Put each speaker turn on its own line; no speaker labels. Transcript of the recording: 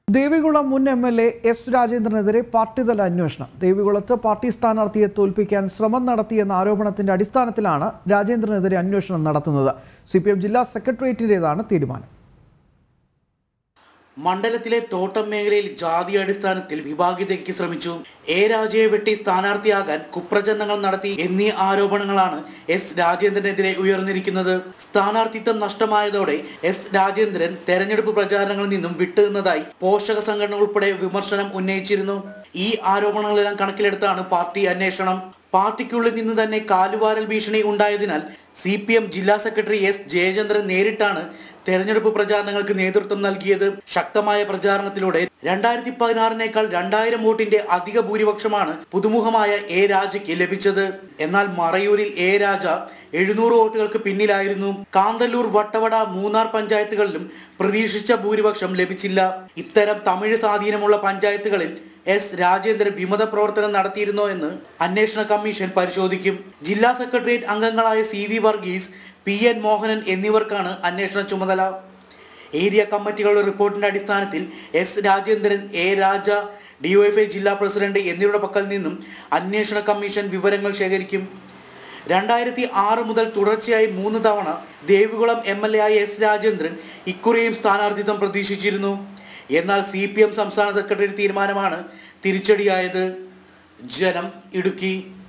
ദേവികുളം മുൻ M L A S രാജേന്ദ്രനെതിരെ പാർട്ടിതല അന്വേഷണം ദേവികുളത്ത് പാർട്ടി സ്ഥാനാർത്ഥിയെ തോൽപ്പിക്കാൻ ശ്രമം നടത്തിയെന്ന ആരോപണത്തിന്റെ അടിസ്ഥാനത്തിലാണ് രാജേന്ദ്രനെതിരെ അന്വേഷണം നടത്തുന്നത് സി ജില്ലാ സെക്രട്ടേറിയറ്റിന്റേതാണ് തീരുമാനം
മണ്ഡലത്തിലെ തോട്ടം മേഖലയിൽ ജാതി അടിസ്ഥാനത്തിൽ വിഭാഗീയതയ്ക്ക് ശ്രമിച്ചു എ രാജയെ വെട്ടി സ്ഥാനാർത്ഥിയാകാൻ കുപ്രചരണങ്ങൾ നടത്തി എന്നീ ആരോപണങ്ങളാണ് എസ് രാജേന്ദ്രനെതിരെ ഉയർന്നിരിക്കുന്നത് സ്ഥാനാർത്ഥിത്വം നഷ്ടമായതോടെ എസ് രാജേന്ദ്രൻ തെരഞ്ഞെടുപ്പ് പ്രചാരണങ്ങളിൽ നിന്നും വിട്ടുനിന്നതായി പോഷക സംഘടന ഉൾപ്പെടെ വിമർശനം ഉന്നയിച്ചിരുന്നു ഈ ആരോപണങ്ങളെല്ലാം കണക്കിലെടുത്താണ് പാർട്ടി അന്വേഷണം പാർട്ടിക്കുള്ളിൽ നിന്ന് തന്നെ കാലുവാരൽ ഭീഷണി ഉണ്ടായതിനാൽ സി പി എം ജില്ലാ സെക്രട്ടറി എസ് ജയചന്ദ്രൻ നേരിട്ടാണ് തെരഞ്ഞെടുപ്പ് പ്രചാരണങ്ങൾക്ക് നേതൃത്വം നൽകിയത് ശക്തമായ പ്രചാരണത്തിലൂടെ രണ്ടായിരത്തി പതിനാറിനേക്കാൾ രണ്ടായിരം വോട്ടിന്റെ അധിക ഭൂരിപക്ഷമാണ് പുതുമുഖമായ എ രാജയ്ക്ക് ലഭിച്ചത് എന്നാൽ മറയൂരിൽ എ രാജ എഴുന്നൂറ് വോട്ടുകൾക്ക് പിന്നിലായിരുന്നു കാന്തല്ലൂർ വട്ടവട മൂന്നാർ പഞ്ചായത്തുകളിലും പ്രതീക്ഷിച്ച ഭൂരിപക്ഷം ലഭിച്ചില്ല ഇത്തരം തമിഴ് സ്വാധീനമുള്ള പഞ്ചായത്തുകളിൽ എസ് രാജേന്ദ്രൻ വിമത പ്രവർത്തനം നടത്തിയിരുന്നോ എന്ന് അന്വേഷണ കമ്മീഷൻ പരിശോധിക്കും ജില്ലാ സെക്രട്ടേറിയറ്റ് അംഗങ്ങളായ C V Varghese P N Mohanan എന്നിവർക്കാണ് അന്വേഷണ ചുമതല ഏരിയ കമ്മിറ്റികളുടെ റിപ്പോർട്ടിന്റെ അടിസ്ഥാനത്തിൽ S Rajendran A Raja DYFI ജില്ലാ പ്രസിഡന്റ് എന്നിവരുടെ പക്കൽ നിന്നും അന്വേഷണ കമ്മീഷൻ വിവരങ്ങൾ ശേഖരിക്കും രണ്ടായിരത്തി ആറ് മുതൽ തുടർച്ചയായി മൂന്ന് തവണ ദേവികുളം എം എൽ എ ആയ എസ് രാജേന്ദ്രൻ ഇക്കുറിയും സ്ഥാനാർത്ഥിത്വം പ്രതീക്ഷിച്ചിരുന്നു എന്നാൽ സി പി എം സംസ്ഥാന സെക്രട്ടറി തീരുമാനമാണ് തിരിച്ചടിയായത് ജനം ഇടുക്കി